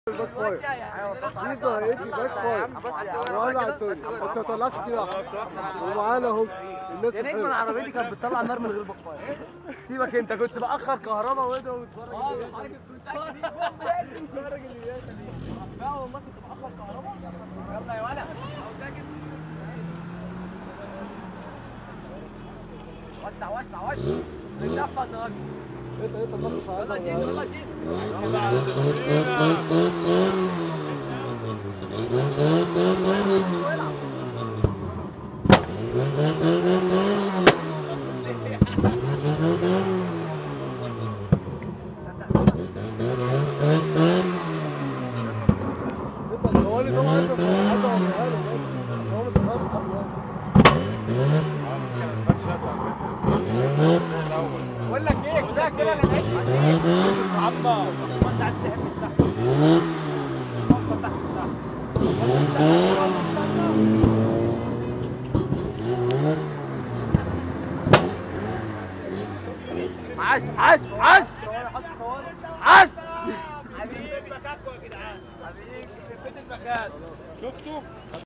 باك فاير زيزو هيدي باك فاير وانا عطوني بس ما طلعش كده ومعانا اهو الناس يا نجم الحلوة. العربيه دي كانت بتطلع نار من غير باك فاير سيبك انت كنت باخر كهرباء وده وتتفرج لا والله كنت باخر كهرباء يلا يا ولد وسع وسع وسع بنلفت النهارده انت انت بص على يلا جيز يلا جيز انت هو اللي طبعا انت عايز اوريها له بس هو مش فاهم بقول لك ايه كفايه كده انا نعيش عمار ما انت عايز تحب تحت تحت تحت عزم عزم عزم عزم حبيبي مكانكم يا جدعان حبيبي فين المكان شفتوا